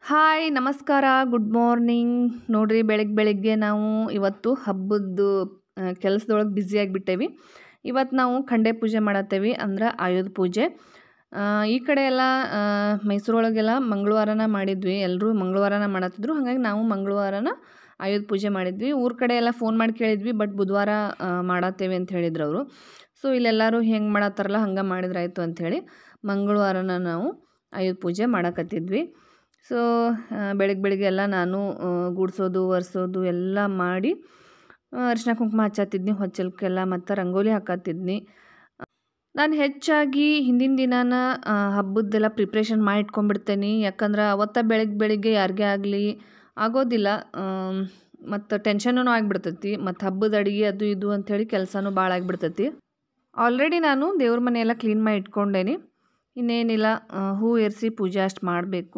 hi ನಮಸ್ಕಾರ good morning ನೋಡ್ರಿ ಬೆಳಗ್ಗೆ ಬೆಳಗ್ಗೆ ನಾವು ಇವತ್ತು ಹಬ್ಬದ್ದು ಕೆಲಸದೊಳಗೆ ಬ್ಯುಸಿ ಆಗಿಬಿಟ್ಟೇವಿ ಇವತ್ತು ನಾವು ಖಂಡೆ ಪೂಜೆ ಮಾಡತ್ತೇವಿ ಅಂದ್ರೆ ಆಯುಧ ಪೂಜೆ ಆ, ಈ ಕಡೆ ಎಲ್ಲ ಆ, ಮೈಸೂರೊಳಗೆಲ್ಲ ಮಂಗಳವಾರನ ಮಾಡಿದ್ವಿ ಎಲ್ಲರೂ ಮಂಗಳವಾರನ ಮಾಡತ್ತಿದ್ರು ಹಾಗಾಗಿ ನಾವು ಮಂಗಳವಾರನ ಆಯುಧ ಪೂಜೆ ಮಾಡಿದ್ವಿ ಊರ ಕಡೆ ಎಲ್ಲ ಫೋನ್ ಮಾಡಿ ಕೇಳಿದ್ವಿ ಬಟ್ ಬುಧವಾರ ಆ, ಮಾಡತ್ತೇವೆ ಅಂತ ಹೇಳಿದ್ರು ಅವರು ಸೊ ಇಲ್ಲೆಲ್ಲರೂ ಹೆಂಗೆ ಮಾಡತ್ತಾರಲ್ಲ ಹಂಗೆ ಮಾಡಿದ್ರಾಯ್ತು ಅಂಥೇಳಿ ಮಂಗಳವಾರನ ನಾವು ಆಯುಧ ಪೂಜೆ ಮಾಡಕತ್ತಿದ್ವಿ ಸೊ ಬೆಳಗ್ಗೆ ಬೆಳಿಗ್ಗೆ ಎಲ್ಲ ನಾನು ಆ, ಗುಡಿಸೋದು ಒರೆಸೋದು ಎಲ್ಲ ಮಾಡಿ ಆ, ಅರಿಶಿನ ಕುಂಕುಮ ಹಚ್ಚತ್ತಿದ್ನಿ ಹೊಚ್ಚಲ್ಕೆಲ್ಲ ಮತ್ತು ರಂಗೋಲಿ ಹಾಕತ್ತಿದ್ನಿ ನಾನು ಹೆಚ್ಚಾಗಿ ಹಿಂದಿನ ದಿನಾನ ಆ, ಹಬ್ಬದ್ದೆಲ್ಲ ಪ್ರಿಪ್ರೇಷನ್ ಮಾಡಿ ಇಟ್ಕೊಂಡ್ಬಿಡ್ತೇನೆ ಯಾಕಂದ್ರೆ ಅವತ್ತ ಬೆಳಗ್ಗೆ ಬೆಳಿಗ್ಗೆ ಯಾರಿಗೇ ಆಗಲಿ ಆಗೋದಿಲ್ಲ ಮತ್ತು ಟೆನ್ಷನೂ ಆಗಿಬಿಡ್ತೈತಿ ಮತ್ತು ಹಬ್ಬದ ಅಡುಗೆ ಅದು ಇದು ಅಂಥೇಳಿ ಕೆಲಸನೂ ಭಾಳ ಆಗಿಬಿಡ್ತೈತಿ ಆಲ್ರೆಡಿ ನಾನು ದೇವ್ರ ಮನೆಯೆಲ್ಲ ಕ್ಲೀನ್ ಮಾಡಿ ಇಟ್ಕೊಂಡೇನಿ ಇನ್ನೇನಿಲ್ಲ ಆ, ಹೂ ಏರಿಸಿ ಪೂಜೆ ಅಷ್ಟು ಮಾಡಬೇಕು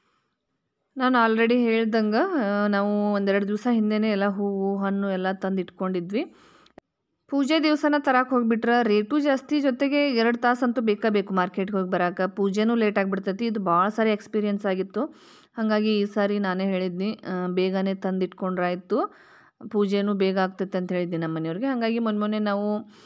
ನಾನು ಆಲ್ರೆಡಿ ಹೇಳ್ದಂಗೆ ನಾವು ಒಂದೆರಡು ದಿವಸ ಹಿಂದೆನೇ ಎಲ್ಲ ಹೂವು ಹಣ್ಣು ಎಲ್ಲ ತಂದು ಇಟ್ಕೊಂಡಿದ್ವಿ ಪೂಜೆ ದಿವಸನ ತರಕ್ಕೆ ಹೋಗ್ಬಿಟ್ರೆ ರೇಟು ಜಾಸ್ತಿ ಜೊತೆಗೆ ಎರಡು ತಾಸಂತೂ ಬೇಕಾ ಬೇಕು ಮಾರ್ಕೆಟ್ಗೆ ಹೋಗಿ ಬರೋಕೆ ಪೂಜೆನೂ ಲೇಟ್ ಆಗಿಬಿಡ್ತೈತಿ ಇದು ಭಾಳ ಸಾರಿ ಎಕ್ಸ್ಪೀರಿಯನ್ಸ್ ಆಗಿತ್ತು ಹಾಗಾಗಿ ಈ ಸಾರಿ ನಾನೇ ಹೇಳಿದ್ನಿ ಆ, ಬೇಗನೆ ತಂದಿಟ್ಕೊಂಡ್ರಾಯ್ತು ಪೂಜೆನೂ ಬೇಗ ಆಗ್ತೈತೆ ಅಂತ ಹೇಳಿದ್ನಿ ನಮ್ಮ ಮನೆಯವ್ರಿಗೆ ಹಾಗಾಗಿ ಮೊನ್ನೆ ಮೊನ್ನೆ ನಾವು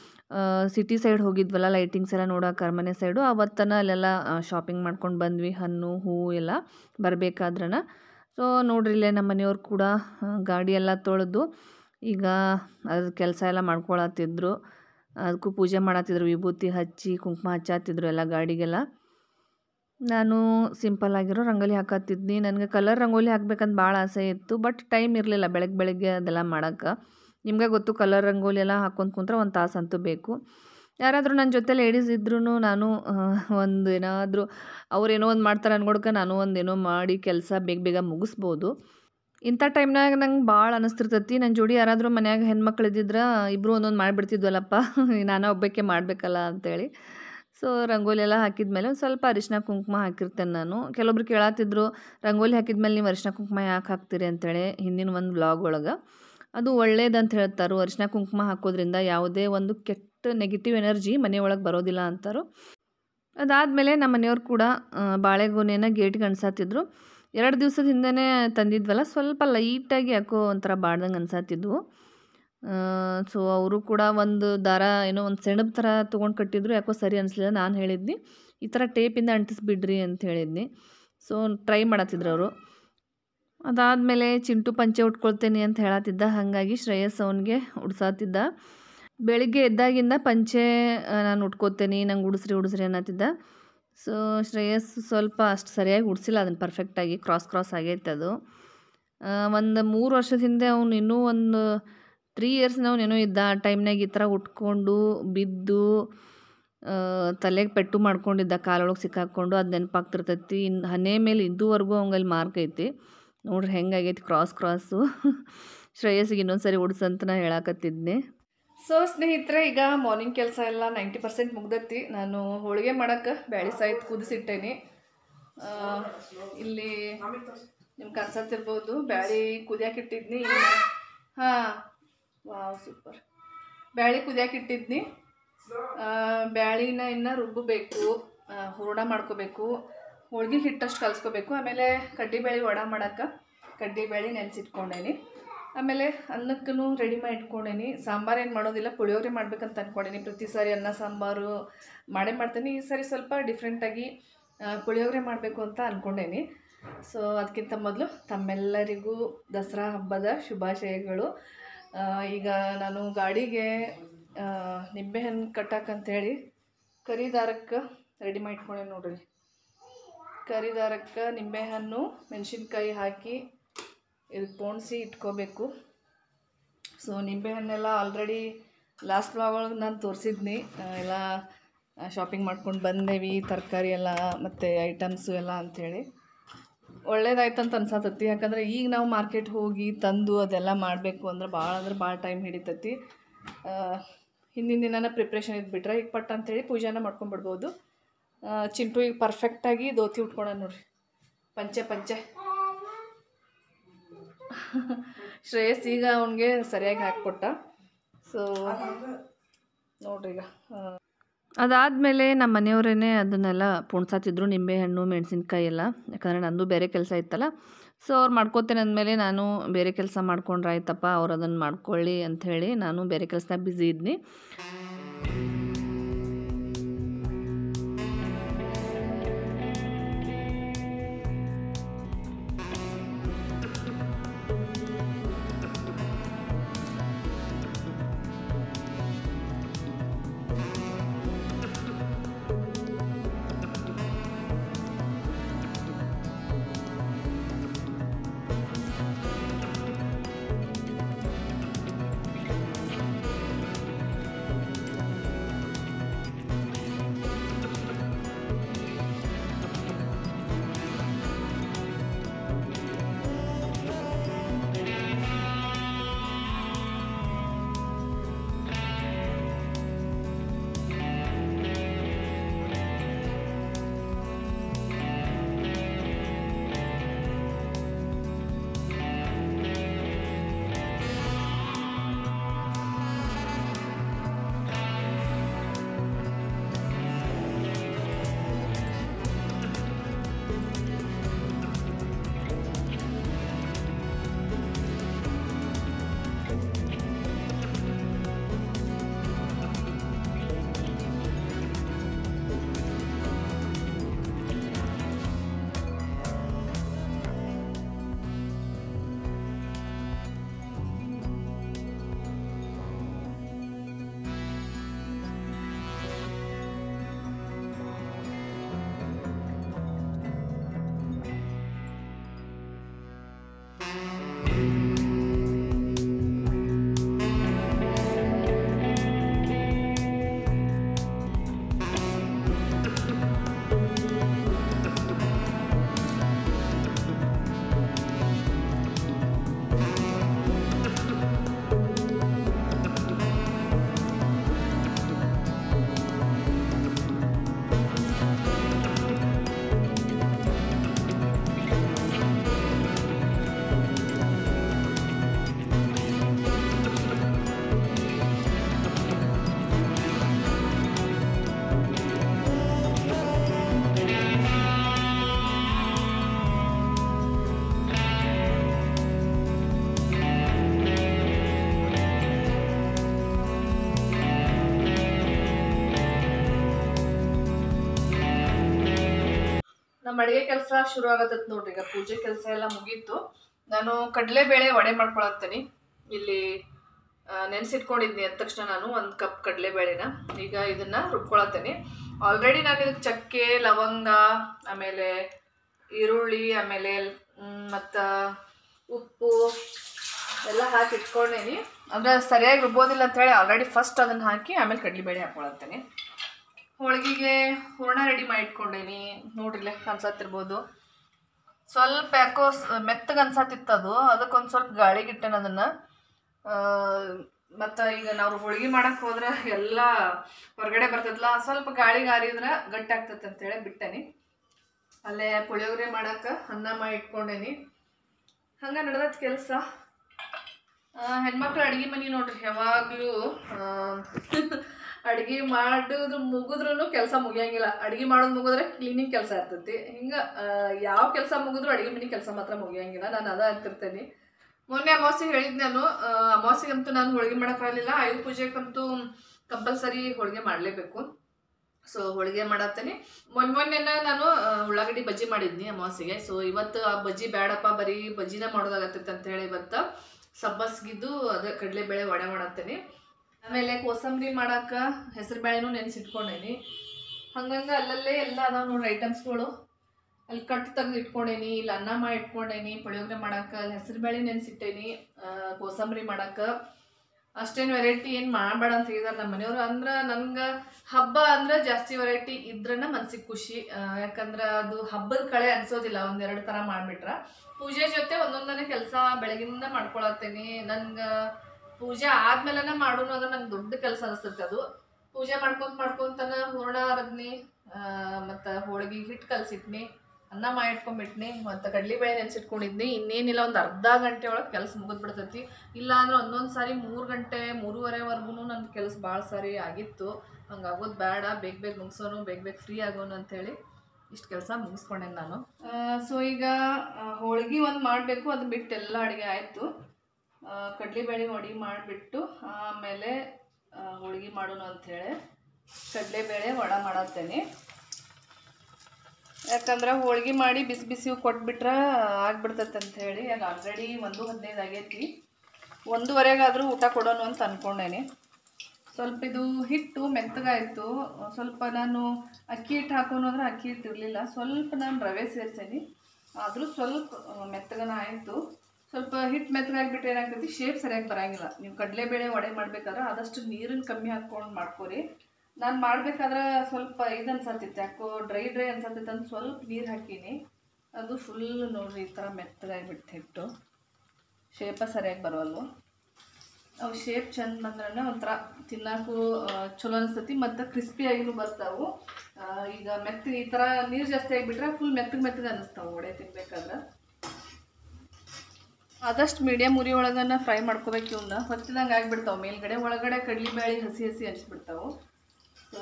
ಸಿಟಿ ಸೈಡ್ ಹೋಗಿದ್ವಲ್ಲ ಲೈಟಿಂಗ್ಸ್ ಎಲ್ಲ ನೋಡೋಕೆ ಅರಮನೆ ಸೈಡು ಅವತ್ತನ ಅಲ್ಲೆಲ್ಲ ಶಾಪಿಂಗ್ ಮಾಡ್ಕೊಂಡು ಬಂದ್ವಿ ಹಣ್ಣು ಹೂವು ಎಲ್ಲ ಬರಬೇಕಾದ್ರನ ಸೊ ನೋಡ್ರಿ ಇಲ್ಲೇ ನಮ್ಮ ಮನೆಯವ್ರು ಕೂಡ ಆ, ಗಾಡಿ ಎಲ್ಲ ತೊಳೆದು ಈಗ ಅದ್ರ ಕೆಲಸ ಎಲ್ಲ ಮಾಡ್ಕೊಳತ್ತಿದ್ರು ಅದಕ್ಕೂ ಪೂಜೆ ಮಾಡತ್ತಿದ್ರು ವಿಭೂತಿ ಹಚ್ಚಿ ಕುಂಕುಮ ಹಚ್ಚಾತಿದ್ರು ಎಲ್ಲ ಗಾಡಿಗೆಲ್ಲ ನಾನು ಸಿಂಪಲ್ ಆಗಿರೋ ರಂಗೋಲಿ ಹಾಕತ್ತಿದ್ನಿ ನನಗೆ ಕಲರ್ ರಂಗೋಲಿ ಹಾಕ್ಬೇಕಂತ ಭಾಳ ಆಸೆ ಇತ್ತು ಬಟ್ ಟೈಮ್ ಇರಲಿಲ್ಲ ಬೆಳಗ್ಗೆ ಬೆಳಗ್ಗೆ ಅದೆಲ್ಲ ಮಾಡೋಕ್ಕೆ ನಿಮಗೆ ಗೊತ್ತು ಕಲರ್ ರಂಗೋಲಿ ಎಲ್ಲ ಹಾಕ್ಕೊಂತ ಕುಂತ್ರೆ ಒಂದು ತಾಸಂತೂ ಬೇಕು ಯಾರಾದರೂ ನನ್ನ ಜೊತೆ ಲೇಡೀಸ್ ಇದ್ರೂ ನಾನು ಒಂದು ಏನಾದರೂ ಅವ್ರೇನೋ ಒಂದು ಮಾಡ್ತಾರೆ ಅನ್ಕೊಡ್ಕ ನಾನು ಒಂದು ಏನೋ ಮಾಡಿ ಕೆಲಸ ಬೇಗ ಬೇಗ ಮುಗಿಸ್ಬೋದು ಇಂಥ ಟೈಮ್ನಾಗ ನಂಗೆ ಭಾಳ ಅನಿಸ್ತಿರ್ತೈತಿ ನನ್ನ ಜೋಡಿ ಯಾರಾದರೂ ಮನ್ಯಾಗ ಹೆಣ್ಮಕ್ಳು ಇದ್ದಿದ್ರೆ ಇಬ್ಬರು ಒಂದೊಂದು ಮಾಡಿಬಿಡ್ತಿದ್ವಲ್ಲಪ್ಪ ನಾನು ಒಬ್ಬಕ್ಕೆ ಮಾಡಬೇಕಲ್ಲ ಅಂತೇಳಿ ಸೊ ರಂಗೋಲಿ ಎಲ್ಲ ಹಾಕಿದ್ಮೇಲೆ ಒಂದು ಸ್ವಲ್ಪ ಅರಿಶಿನ ಕುಂಕುಮ ಹಾಕಿರ್ತೇನೆ ನಾನು ಕೆಲವೊಬ್ರು ಕೇಳತ್ತಿದ್ರು ರಂಗೋಲಿ ಹಾಕಿದ್ಮೇಲೆ ನೀವು ಅರಿಶಿನ ಕುಂಕುಮ ಯಾಕೆ ಹಾಕ್ತೀರಿ ಅಂತೇಳಿ ಹಿಂದಿನ ಒಂದು ವ್ಲಾಗ್ ಒಳಗೆ ಅದು ಒಳ್ಳೇದಂತ ಹೇಳ್ತಾರೆ ಅರಿಶಿನ ಕುಂಕುಮ ಹಾಕೋದ್ರಿಂದ ಯಾವುದೇ ಒಂದು ಕೆಟ್ಟ ನೆಗೆಟಿವ್ ಎನರ್ಜಿ ಮನೆಯೊಳಗೆ ಬರೋದಿಲ್ಲ ಅಂತಾರು ಅದಾದಮೇಲೆ ನಮ್ಮ ಮನೆಯವ್ರು ಕೂಡ ಆ, ಬಾಳೆಗೊನೆನ ಗೇಟ್ಗೆ ಅನ್ಸಾತಿದ್ರು ಎರಡು ದಿವ್ಸದ ಹಿಂದೆನೇ ತಂದಿದ್ವಲ್ಲ ಸ್ವಲ್ಪ ಲೈಟಾಗಿ ಯಾಕೋ ಒಂಥರ ಬಾಡ್ದಂಗೆ ಅನ್ಸಾತಿದ್ವು ಸೊ ಅವರು ಕೂಡ ಒಂದು ದಾರ ಏನೋ ಒಂದು ಸೆಣಬ್ ಥರ ತೊಗೊಂಡು ಕಟ್ಟಿದ್ರು ಯಾಕೋ ಸರಿ ಅನಿಸ್ಲಿಲ್ಲ ನಾನು ಹೇಳಿದ್ನಿ ಈ ಥರ ಟೇಪಿಂದ ಅಂಟಿಸ್ಬಿಡ್ರಿ ಅಂತ ಹೇಳಿದ್ನಿ ಸೊ ಟ್ರೈ ಮಾಡತ್ತಿದ್ರು ಅವರು ಅದಾದಮೇಲೆ ಚಿಂಟು ಪಂಚೆ ಉಟ್ಕೊಳ್ತೇನೆ ಅಂತ ಹೇಳತ್ತಿದ್ದ ಹಾಗಾಗಿ ಶ್ರೇಯಸ್ ಅವನಿಗೆ ಉಡ್ಸಾತಿದ್ದ ಬೆಳಿಗ್ಗೆ ಎದ್ದಾಗಿಂದ ಪಂಚೆ ಆ, ನಾನು ಉಟ್ಕೋತೇನೆ ನಂಗೆ ಉಡಿಸ್ರಿ ಉಡಿಸ್ರಿ ಅನ್ನತ್ತಿದ್ದ ಸೊ ಶ್ರೇಯಸ್ ಸ್ವಲ್ಪ ಅಷ್ಟು ಸರಿಯಾಗಿ ಉಡ್ಸಿಲ್ಲ ಅದನ್ನು ಪರ್ಫೆಕ್ಟಾಗಿ ಕ್ರಾಸ್ ಕ್ರಾಸ್ ಆಗೈತೆ ಅದು ಒಂದು ಮೂರು ವರ್ಷದ ಹಿಂದೆ ಅವನು ಇನ್ನೂ ಒಂದು ತ್ರೀ ಇಯರ್ಸ್ನವ್ನು ಏನೋ ಇದ್ದ ಆ ಟೈಮ್ನಾಗ ಈ ಥರ ಉಟ್ಕೊಂಡು ಬಿದ್ದು ತಲೆಗೆ ಪೆಟ್ಟು ಮಾಡ್ಕೊಂಡಿದ್ದ ಕಾಲೊಳಗೆ ಸಿಕ್ಕಾಕ್ಕೊಂಡು ಅದು ನೆನಪಾಗ್ತಿರ್ತೈತಿ ಇನ್ನು ಹನೆ ಮೇಲೆ ಇದುವರೆಗೂ ಅವಂಗಲ್ಲಿ ಮಾರ್ಕ್ ಐತಿ ನೋಡ್ರಿ ಹೆಂಗಾಗೈತಿ ಕ್ರಾಸ್ ಕ್ರಾಸು ಶ್ರೇಯಸ್ಸಿಗೆ ಇನ್ನೊಂದು ಸರಿ ಉಡ್ಸಂತ ನಾ ಹೇಳಾಕತ್ತಿದ್ನಿ ಸೊ ಸ್ನೇಹಿತರೆ ಈಗ ಮಾರ್ನಿಂಗ್ ಕೆಲಸ ಎಲ್ಲ ನೈಂಟಿ ಪರ್ಸೆಂಟ್ ಮುಗ್ದೈತಿ ನಾನು ಹೋಳಿಗೆ ಮಾಡೋಕೆ ಬ್ಯಾಳಿ ಸಾಯ್ತು ಕುದಿಸಿಟ್ಟೇನಿ ಆ, ಇಲ್ಲಿ ನಿಮ್ಗೆ ಅನ್ಸತ್ತಿರ್ಬೋದು ಬ್ಯಾಳಿ ಕುದಿಯಾಕಿಟ್ಟಿದ್ನಿ ಹಾಂ ವಾವ್ ಸೂಪರ್ ಬ್ಯಾಳಿ ಕುದಿಯಾಕಿಟ್ಟಿದ್ನಿ ಆ, ಬ್ಯಾಳಿನ ಇನ್ನು ರುಬ್ಬಬೇಕು ಆ, ಹೂರಣ ಮಾಡ್ಕೋಬೇಕು ಹೋಳ್ಗೆ ಹಿಟ್ಟಷ್ಟು ಕಲಿಸ್ಕೋಬೇಕು ಆಮೇಲೆ ಕಡ್ಡಿಬೇಳೆ ವಡ ಮಾಡೋಕೆ ಕಡ್ಡಿಬೇಳೆ ನೆನೆಸಿಟ್ಕೊಂಡೇನಿ ಆಮೇಲೆ ಅನ್ನಕ್ಕೂ ರೆಡಿ ಮಾಡಿ ಇಟ್ಕೊಂಡೇನಿ ಸಾಂಬಾರು ಏನು ಮಾಡೋದಿಲ್ಲ ಪುಳಿಯೋಗರೆ ಮಾಡ್ಬೇಕಂತ ಅಂದ್ಕೊಂಡೇನಿ ಪ್ರತಿ ಸಾರಿ ಅನ್ನ ಸಾಂಬಾರು ಮಾಡೇ ಮಾಡ್ತೇನೆ ಈ ಸಾರಿ ಸ್ವಲ್ಪ ಡಿಫ್ರೆಂಟಾಗಿ ಪುಳಿಯೋಗರೆ ಮಾಡಬೇಕು ಅಂತ ಅಂದ್ಕೊಂಡೇನಿ ಸೊ ಅದಕ್ಕಿಂತ ಮೊದಲು ತಮ್ಮೆಲ್ಲರಿಗೂ ದಸರಾ ಹಬ್ಬದ ಶುಭಾಶಯಗಳು ಆ, ಈಗ ನಾನು ಗಾಡಿಗೆ ಆ, ನಿಂಬೆಹಣ್ಣು ಕಟ್ಟಾಕಂತೇಳಿ ಕರಿ ದಾರಕ್ಕೆ ರೆಡಿ ಮಾಡಿ ಇಟ್ಕೊಂಡೆ ನೋಡ್ರಿ ಕರಿ ದಾರಕ್ಕೆ ನಿಂಬೆಹಣ್ಣು ಮೆಣಸಿನ್ಕಾಯಿ ಹಾಕಿ ಇದಕ್ಕೆ ಪೋಣಿಸಿ ಇಟ್ಕೋಬೇಕು ಸೊ ನಿಂಬೆಹಣ್ಣೆಲ್ಲ ಆಲ್ರೆಡಿ ಲಾಸ್ಟ್ ಬ್ಲಾಗ್ ಒಳಗೆ ನಾನು ತೋರಿಸಿದ್ನಿ ಎಲ್ಲ ಶಾಪಿಂಗ್ ಮಾಡ್ಕೊಂಡು ಬಂದೇವಿ ತರಕಾರಿ ಎಲ್ಲ ಮತ್ತು ಐಟಮ್ಸು ಎಲ್ಲ ಅಂಥೇಳಿ ಒಳ್ಳೇದಾಯ್ತು ಅಂತ ಅನ್ಸತ್ತತಿ ಯಾಕಂದರೆ ಈಗ ನಾವು ಮಾರ್ಕೆಟ್ ಹೋಗಿ ತಂದು ಅದೆಲ್ಲ ಮಾಡಬೇಕು ಅಂದ್ರೆ ಭಾಳ ಅಂದ್ರೆ ಭಾಳ ಟೈಮ್ ಹಿಡಿತೈತಿ ಆ, ಹಿಂದಿನ ದಿನನ ಪ್ರಿಪ್ರೇಷನ್ ಇದ್ಬಿಟ್ರೆ ಈಗ ಪಟ್ ಅಂತೇಳಿ ಪೂಜೆನ ಮಾಡ್ಕೊಂಡ್ಬಿಡ್ಬೋದು ಆ, ಚಿಂಟು ಈಗ ಪರ್ಫೆಕ್ಟಾಗಿ ಧೋತಿ ಉಟ್ಕೊಳ ನೋಡ್ರಿ ಪಂಚೆ ಪಂಚೆ ಶ್ರೇಯಸ್ ಈಗ ಅವನಿಗೆ ಸರಿಯಾಗಿ ಹಾಕಿಕೊಟ್ಟ ಸೊ ನೋಡ್ರಿ ಈಗ ಅದಾದಮೇಲೆ ನಮ್ಮ ಮನೆಯವರೇ ಅದನ್ನೆಲ್ಲ ಪುಣ್ಸಾತಿದ್ರು ನಿಂಬೆಹಣ್ಣು ಮೆಣಸಿನ್ಕಾಯಿ ಎಲ್ಲ ಯಾಕಂದರೆ ನಂದು ಬೇರೆ ಕೆಲಸ ಇತ್ತಲ್ಲ ಸೊ ಅವ್ರು ಮಾಡ್ಕೋತೇನೆ ಅಂದಮೇಲೆ ನಾನು ಬೇರೆ ಕೆಲಸ ಮಾಡ್ಕೊಂಡ್ರೆ ಆಯ್ತಪ್ಪ ಅವ್ರು ಅದನ್ನು ಮಾಡ್ಕೊಳ್ಳಿ ಅಂಥೇಳಿ ನಾನು ಬೇರೆ ಕೆಲಸದಾಗ ಬ್ಯುಸಿ ಇದ್ನಿ ನಮ್ಮ ಅಡುಗೆ ಕೆಲಸ ಶುರು ಆಗತ್ತತ್ ನೋಡ್ರಿ ಈಗ ಪೂಜೆ ಕೆಲಸ ಎಲ್ಲ ಮುಗೀತು ನಾನು ಕಡಲೆಬೇಳೆ ವಡೆ ಮಾಡ್ಕೊಳತ್ತೀನಿ ಇಲ್ಲಿ ನೆನೆಸಿಟ್ಕೊಂಡಿದ್ನಿ ಅಂದ ತಕ್ಷಣ ನಾನು ಒಂದು ಕಪ್ ಕಡಲೆಬೇಳೆನ ಈಗ ಇದನ್ನು ರುಬ್ಕೊಳತ್ತೀನಿ ಆಲ್ರೆಡಿ ನಾನು ಇದಕ್ಕೆ ಚಕ್ಕೆ ಲವಂಗ ಆಮೇಲೆ ಈರುಳ್ಳಿ ಆಮೇಲೆ ಮತ್ತು ಉಪ್ಪು ಎಲ್ಲ ಹಾಕಿ ಇಟ್ಕೊಂಡೇನಿ ಅಂದರೆ ಸರಿಯಾಗಿ ರುಬ್ಬೋದಿಲ್ಲ ಅಂತೇಳಿ ಆಲ್ರೆಡಿ ಫಸ್ಟ್ ಅದನ್ನು ಹಾಕಿ ಆಮೇಲೆ ಕಡಲೆಬೇಳೆ ಹಾಕ್ಕೊಳತ್ತೇನೆ ಹೋಳಿಗೆಗೆ ಹೂರ್ಣ ರೆಡಿ ಮಾಡಿ ಇಟ್ಕೊಂಡೇನಿ ನೋಡ್ರಿಲೆ ಅನ್ಸತ್ತಿರ್ಬೋದು ಸ್ವಲ್ಪ ಯಾಕೋ ಮೆತ್ತಗೆ ಅನ್ಸತ್ತಿತ್ತು ಅದು ಅದಕ್ಕೊಂದು ಸ್ವಲ್ಪ ಗಾಳಿಗಿಟ್ಟೆನ ಅದನ್ನು ಮತ್ತು ಈಗ ನಾವು ಹೋಳಿಗೆ ಮಾಡಕ್ಕೆ ಹೋದ್ರೆ ಎಲ್ಲ ಹೊರಗಡೆ ಬರ್ತದಲ್ಲ ಸ್ವಲ್ಪ ಗಾಳಿಗೆ ಆರಿದ್ರೆ ಗಟ್ಟಿ ಆಗ್ತೈತೆ ಅಂತೇಳಿ ಬಿಟ್ಟೇನಿ ಅಲ್ಲೇ ಪುಳಿಯೋಗರೆ ಮಾಡಕ್ಕೆ ಅನ್ನ ಮಾಡಿ ಇಟ್ಕೊಂಡೇನಿ ಹಂಗೆ ನಡೆದತ್ ಕೆಲಸ ಹೆಣ್ಮಕ್ಳು ಅಡುಗೆ ಮನೆ ನೋಡ್ರಿ ಯಾವಾಗಲೂ ಅಡುಗೆ ಮಾಡೋದು ಮುಗಿದ್ರೂ ಕೆಲಸ ಮುಗಿಯಂಗಿಲ್ಲ ಅಡುಗೆ ಮಾಡೋದು ಮುಗಿದ್ರೆ ಕ್ಲೀನಿಂಗ್ ಕೆಲಸ ಇರ್ತೈತಿ ಹಿಂಗೆ ಯಾವ ಕೆಲಸ ಮುಗಿದ್ರು ಅಡುಗೆ ಮನೆ ಕೆಲಸ ಮಾತ್ರ ಮುಗಿಯಂಗಿಲ್ಲ ನಾನು ಅದ ಅಂತಿರ್ತೇನೆ ಮೊನ್ನೆ ಅಮಾವಾಸ್ಯೆ ಹೇಳಿದ್ ನಾನು ಆ, ಅಮಾವಾಸ್ಯೆಗಂತೂ ನಾನು ಹೋಳಿಗೆ ಮಾಡೋಕ್ಕಾಗಲಿಲ್ಲ ಆಯುಧ ಪೂಜೆಗಂತೂ ಕಂಪಲ್ಸರಿ ಹೋಳಿಗೆ ಮಾಡಲೇಬೇಕು ಸೊ ಹೋಳಿಗೆ ಮಾಡತ್ತೇನೆ ಮೊನ್ನೆ ಮೊನ್ನೆನ ನಾನು ಆ, ಉಳ್ಳಾಗಡ್ಡಿ ಬಜ್ಜಿ ಮಾಡಿದ್ನಿ ಅಮಾವಾಸ್ಯೆಗೆ ಸೊ ಇವತ್ತು ಆ ಬಜ್ಜಿ ಬೇಡಪ್ಪ ಬರೀ ಬಜ್ಜಿನ ಮಾಡೋದಾಗತ್ತೈತೆ ಅಂತ ಹೇಳಿ ಇವತ್ತು ಸಬ್ಬಸ್ಗಿದ್ದು ಅದೇ ಕಡಲೆಬೇಳೆ ವಡೆ ಮಾಡತ್ತೇನೆ ಆಮೇಲೆ ಕೋಸಂಬರಿ ಮಾಡಕ್ಕೆ ಹೆಸರು ಬೇಳೆನೂ ನೆನೆಸಿಟ್ಕೊಂಡೇನಿ ಹಂಗಂಗೆ ಅಲ್ಲಲ್ಲೇ ಎಲ್ಲ ಅದಾವ ನೋಡ್ರಿ ಐಟಮ್ಸ್ಗಳು ಅಲ್ಲಿ ಕಟ್ ತೆಗ್ದು ಇಟ್ಕೊಂಡೇನಿ ಇಲ್ಲಿ ಅನ್ನ ಮಾಡಿ ಇಟ್ಕೊಂಡೇನಿ ಪುಳಿಯೋಗರೆ ಮಾಡಕ್ಕೆ ಅಲ್ಲಿ ಹೆಸರು ಬೇಳೆ ನೆನೆಸಿಟ್ಟೇನಿ ಕೋಸಂಬರಿ ಮಾಡಕ್ಕೆ ಅಷ್ಟೇನು ವೆರೈಟಿ ಏನು ಮಾಡಬೇಡ ಅಂತ ಹೇಳಿದಾರೆ ನಮ್ಮ ಮನೆಯವರು ಅಂದ್ರೆ ನನ್ಗೆ ಹಬ್ಬ ಅಂದ್ರೆ ಜಾಸ್ತಿ ವೆರೈಟಿ ಇದ್ರನ್ನ ಮನ್ಸಿಗೆ ಖುಷಿ ಆ, ಯಾಕಂದ್ರೆ ಅದು ಹಬ್ಬದ ಕಳೆ ಅನ್ಸೋದಿಲ್ಲ ಒಂದೆರಡು ಥರ ಮಾಡಿಬಿಟ್ರ ಪೂಜೆ ಜೊತೆ ಒಂದೊಂದನೇ ಕೆಲಸ ಬೆಳಗಿನಿಂದ ಮಾಡ್ಕೊಳತ್ತೇನಿ ನನ್ಗೆ ಪೂಜೆ ಆದ್ಮೇಲೆನ ಮಾಡೋನು ಅದು ನಂಗೆ ದೊಡ್ಡ ಕೆಲಸ ಅನಿಸ್ತೈತೆ ಅದು ಪೂಜೆ ಮಾಡ್ಕೊಂತ ಮಾಡ್ಕೊಂತನ ಹೂರ್ಣ ಅರದ್ನಿ ಮತ್ತು ಹೋಳಿಗೆ ಹಿಟ್ಟು ಕಲ್ಸಿಟ್ನಿ ಅನ್ನ ಮಾಡಿ ಇಟ್ಕೊಂಡ್ಬಿಟ್ನಿ ಮತ್ತು ಕಡ್ಲಿಬೇಳೆ ನೆನ್ಸಿಟ್ಕೊಂಡಿದ್ನಿ ಇನ್ನೇನಿಲ್ಲ ಒಂದು ಅರ್ಧ ಗಂಟೆ ಒಳಗೆ ಕೆಲಸ ಮುಗಿದ್ಬಿಡ್ತೈತಿ ಇಲ್ಲ ಅಂದ್ರೆ ಒಂದೊಂದು ಸಾರಿ ಮೂರು ಗಂಟೆ ಮೂರುವರೆವರೆಗೂ ನನ್ನ ಕೆಲಸ ಭಾಳ ಸಾರಿ ಆಗಿತ್ತು ಹಂಗಾಗೋದು ಬೇಡ ಬೇಗ ಬೇಗ ಮುಗಿಸೋನು ಬೇಗ ಬೇಗ ಫ್ರೀ ಆಗೋನು ಅಂಥೇಳಿ ಇಷ್ಟು ಕೆಲಸ ಮುಗಿಸ್ಕೊಂಡೆ ನಾನು ಸೊ ಈಗ ಹೋಳ್ಗೆ ಒಂದು ಮಾಡಬೇಕು ಅದು ಬಿಟ್ಟು ಎಲ್ಲ ಅಡುಗೆ ಆಯಿತು ಕಡಲೆಬೇಳೆ ಹೊಡಿ ಮಾಡಿಬಿಟ್ಟು ಆಮೇಲೆ ಹೋಳ್ಗೆ ಮಾಡೋಣ ಅಂಥೇಳಿ ಕಡಲೆಬೇಳೆ ವಡ ಮಾಡತ್ತೇನೆ ಯಾಕಂದ್ರೆ ಹೋಳ್ಗೆ ಮಾಡಿ ಬಿಸಿ ಬಿಸಿ ಕೊಟ್ಬಿಟ್ರೆ ಆಗ್ಬಿಡ್ತೈತೆ ಅಂತ ಹೇಳಿ ಈಗ ಆಲ್ರೆಡಿ ಒಂದು ಹದಿನೈದು ಆಗೈತಿ ಒಂದೂವರೆಗಾದರೂ ಊಟ ಕೊಡೋಣ ಅಂತ ಅಂದ್ಕೊಂಡೇನೆ ಸ್ವಲ್ಪ ಇದು ಹಿಟ್ಟು ಮೆತ್ತಗಾಯಿತು ಸ್ವಲ್ಪ ನಾನು ಅಕ್ಕಿ ಹಿಟ್ಟು ಹಾಕೋನು ಅಂದ್ರೆ ಅಕ್ಕಿ ಹಿಟ್ಟು ಇರಲಿಲ್ಲ ಸ್ವಲ್ಪ ನಾನು ರವೆ ಸೇರ್ಸೇನಿ ಆದರೂ ಸ್ವಲ್ಪ ಮೆತ್ತಗನ ಆಯಿತು ಸ್ವಲ್ಪ ಹಿಟ್ಟು ಮೆತ್ತಗಾಗ್ಬಿಟ್ರೆ ಏನಾಗ್ತೈತಿ ಶೇಪ್ ಸರಿಯಾಗಿ ಬರೋಂಗಿಲ್ಲ ನೀವು ಕಡಲೆಬೇಳೆ ವಡೆ ಮಾಡ್ಬೇಕಾದ್ರೆ ಆದಷ್ಟು ನೀರನ್ನು ಕಮ್ಮಿ ಹಾಕ್ಕೊಂಡು ಮಾಡ್ಕೊರಿ ನಾನು ಮಾಡ್ಬೇಕಾದ್ರೆ ಸ್ವಲ್ಪ ಇದು ಅನ್ಸತ್ತಿತ್ತು ಯಾಕೋ ಡ್ರೈ ಡ್ರೈ ಅನ್ಸತ್ತಿತ್ತು ಅಂತ ಸ್ವಲ್ಪ ನೀರು ಹಾಕೀನಿ ಅದು ಫುಲ್ ನೋಡ್ರಿ ಈ ಥರ ಮೆತ್ತಗಾಗಿಬಿಟ್ಟು ಹಿಟ್ಟು ಶೇಪ ಸರಿಯಾಗಿ ಬರೋಲ್ವು ಅವು ಶೇಪ್ ಚಂದ ಬಂದ್ರೆ ಒಂಥರ ತಿನ್ನಕ್ಕೂ ಆ, ಚಲೋ ಅನಿಸ್ತತಿ ಮತ್ತು ಕ್ರಿಸ್ಪಿಯಾಗಿನೂ ಬರ್ತಾವು ಆ, ಈಗ ಮೆತ್ತಗೆ ಈ ಥರ ನೀರು ಜಾಸ್ತಿ ಆಗಿಬಿಟ್ರೆ ಫುಲ್ ಮೆತ್ತಗೆ ಮೆತ್ತಗೆ ಅನ್ನಿಸ್ತಾವೆ ವಡೆ ತಿನ್ಬೇಕಾದ್ರೆ ಆದಷ್ಟು ಮೀಡಿಯಮ್ ಉರಿ ಒಳಗನ್ನ ಫ್ರೈ ಮಾಡ್ಕೋಬೇಕು ಇವನ್ನ ಹೊತ್ತಿದಂಗೆ ಆಗಿಬಿಡ್ತಾವೆ ಮೇಲ್ಗಡೆ ಒಳಗಡೆ ಕಡಲೆಬೇಳೆ ಹಸಿ ಹಸಿ ಅನಿಸ್ಬಿಡ್ತಾವೆ ಸೊ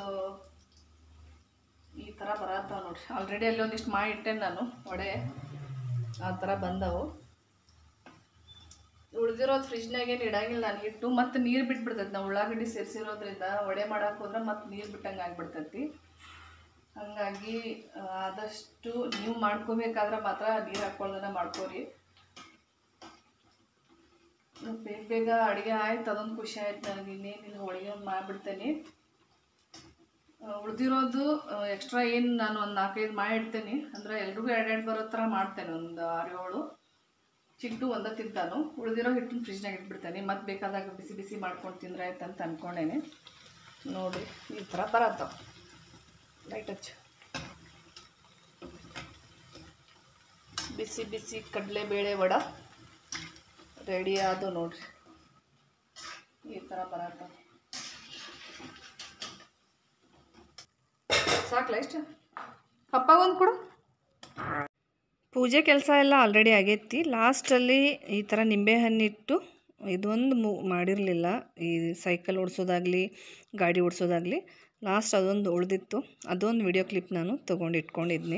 ಈ ಥರ ಬರತ್ತಾವ ನೋಡ್ರಿ ಆಲ್ರೆಡಿ ಅಲ್ಲಿ ಒಂದಿಷ್ಟು ಮಾಡಿ ಇಟ್ಟೇನೆ ನಾನು ವಡೆ ಆ ಥರ ಬಂದವು ಉಳಿದಿರೋದು ಫ್ರಿಜ್ನಾಗ ಏನು ಇಡಂಗಿಲ್ಲ ನಾನು ಹಿಟ್ಟು ಮತ್ತು ನೀರು ಬಿಟ್ಬಿಡ್ತೈತಿ ನಾವು ಉಳ್ಳಾಗಡ್ಡಿ ಸೇರಿಸಿರೋದ್ರಿಂದ ವಡೆ ಮಾಡಕ್ಕೆ ಹೋದ್ರೆ ಮತ್ತು ನೀರು ಬಿಟ್ಟಂಗೆ ಆಗ್ಬಿಡ್ತೈತಿ ಹಾಗಾಗಿ ಆ, ಆದಷ್ಟು ನೀವು ಮಾಡ್ಕೋಬೇಕಾದ್ರೆ ಮಾತ್ರ ನೀರು ಹಾಕ್ಕೊಳ್ದನ್ನ ಮಾಡ್ಕೋರಿ ಬೇಗ ಬೇಗ ಅಡುಗೆ ಆಯ್ತು ಅದೊಂದು ಖುಷಿ ಆಯ್ತು ನನಗೆ ಇನ್ನೇನಿಲ್ಲ ಹೋಳಿಗೆ ಒಂದು ಮಾಡಿಬಿಡ್ತೇನೆ ಉಳಿದಿರೋದು ಎಕ್ಸ್ಟ್ರಾ ಏನು ನಾನು ಒಂದು ನಾಲ್ಕೈದು ಮಾಡಿಡ್ತೇನೆ ಅಂದರೆ ಎಲ್ರಿಗೂ ಎರಡೆರಡು ಬರೋ ಥರ ಮಾಡ್ತೇನೆ ಒಂದು ಆರು ಏಳು ಚಿಟ್ಟು ಒಂದ ತಿಂತಾನು ಉಳಿದಿರೋ ಹಿಟ್ಟನ್ನ ಫ್ರಿಜ್ನಾಗ ಇಟ್ಬಿಡ್ತೇನೆ ಮತ್ತೆ ಬೇಕಾದಾಗ ಬಿಸಿ ಬಿಸಿ ಮಾಡ್ಕೊಂಡು ತಿಂದ್ರೆ ಆಯ್ತು ಅಂತ ಅಂದ್ಕೊಂಡೇನೆ ನೋಡಿ ಈ ಥರ ಬರತ್ತಾವ ಲೈಟ್ ಹಚ್ಚು ಬಿಸಿ ಬಿಸಿ ಕಡಲೆಬೇಳೆ ವಡ ರೆಡಿ ಆದು ನೋಡ್ರಿ ಈ ಥರ ಬರತ್ತಾವ ಸಾಕ್ಲಾ ಇಷ್ಟು ಪಪ್ಪಾಗೊಂದು ಕೊಡು ಪೂಜೆ ಕೆಲಸ ಎಲ್ಲ ಆಲ್ರೆಡಿ ಆಗೈತಿ ಲಾಸ್ಟಲ್ಲಿ ಈ ಥರ ನಿಂಬೆಹಣ್ಣಿಟ್ಟು ಇದೊಂದು ಮು ಮಾಡಿರಲಿಲ್ಲ ಈ ಸೈಕಲ್ ಓಡಿಸೋದಾಗಲಿ ಗಾಡಿ ಓಡಿಸೋದಾಗಲಿ ಲಾಸ್ಟ್ ಅದೊಂದು ಉಳಿದಿತ್ತು ಅದೊಂದು ವಿಡಿಯೋ ಕ್ಲಿಪ್ ನಾನು ತೊಗೊಂಡು ಇಟ್ಕೊಂಡಿದ್ನಿ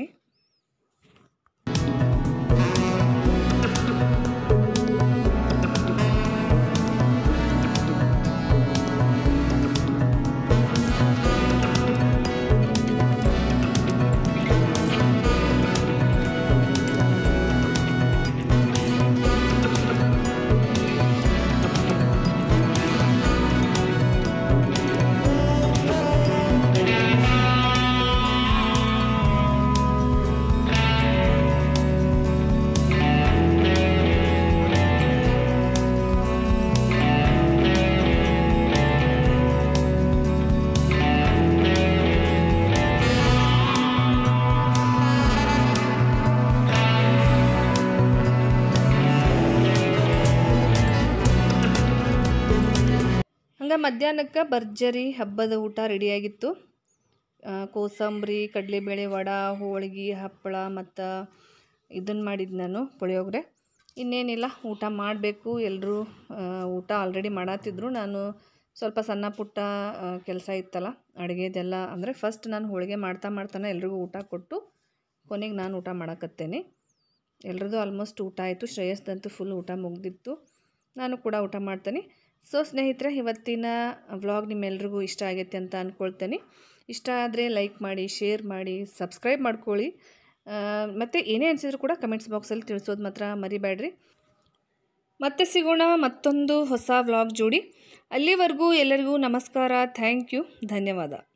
ಹಂಗೆ ಮಧ್ಯಾಹ್ನಕ್ಕೆ ಭರ್ಜರಿ ಹಬ್ಬದ ಊಟ ರೆಡಿಯಾಗಿತ್ತು ಆ, ಕೋಸಂಬರಿ ಕಡಲೆಬೇಳೆ ವಡ ಹೋಳ್ಗೆ ಹಪ್ಪಳ ಮತ್ತು ಇದನ್ನು ಮಾಡಿದ್ದು ನಾನು ಪುಳಿಯೋಗರೆ ಇನ್ನೇನಿಲ್ಲ ಊಟ ಮಾಡಬೇಕು ಎಲ್ಲರೂ ಊಟ ಆಲ್ರೆಡಿ ಮಾಡತ್ತಿದ್ರು ನಾನು ಸ್ವಲ್ಪ ಸಣ್ಣ ಪುಟ್ಟ ಕೆಲಸ ಇತ್ತಲ್ಲ ಅಡುಗೆದೆಲ್ಲ ಅಂದರೆ ಫಸ್ಟ್ ನಾನು ಹೋಳಿಗೆ ಮಾಡ್ತಾ ಮಾಡ್ತಾನೆ ಎಲ್ರಿಗೂ ಊಟ ಕೊಟ್ಟು ಕೊನೆಗೆ ನಾನು ಊಟ ಮಾಡಕತ್ತೇನೆ ಎಲ್ರದ್ದು ಆಲ್ಮೋಸ್ಟ್ ಊಟ ಆಯಿತು ಶ್ರೇಯಸ್ದಂತೂ ಫುಲ್ ಊಟ ಮುಗ್ದಿತ್ತು ನಾನು ಕೂಡ ಊಟ ಮಾಡ್ತೇನೆ ಸೊ ಸ್ನೇಹಿತರೆ ಇವತ್ತಿನ ವ್ಲಾಗ್ ನಿಮ್ಮೆಲ್ರಿಗೂ ಇಷ್ಟ ಆಗೈತೆ ಅಂತ ಅಂದ್ಕೊಳ್ತೇನೆ ಇಷ್ಟ ಆದರೆ ಲೈಕ್ ಮಾಡಿ ಶೇರ್ ಮಾಡಿ ಸಬ್ಸ್ಕ್ರೈಬ್ ಮಾಡ್ಕೊಳ್ಳಿ ಮತ್ತು ಏನೇ ಅನಿಸಿದ್ರು ಕೂಡ ಕಮೆಂಟ್ಸ್ ಬಾಕ್ಸಲ್ಲಿ ತಿಳಿಸೋದು ಮಾತ್ರ ಮರಿಬೇಡ್ರಿ ಮತ್ತೆ ಸಿಗೋಣ ಮತ್ತೊಂದು ಹೊಸ ವ್ಲಾಗ್ ಜೋಡಿ ಅಲ್ಲಿವರೆಗೂ ಎಲ್ಲರಿಗೂ ನಮಸ್ಕಾರ ಥ್ಯಾಂಕ್ ಯು ಧನ್ಯವಾದ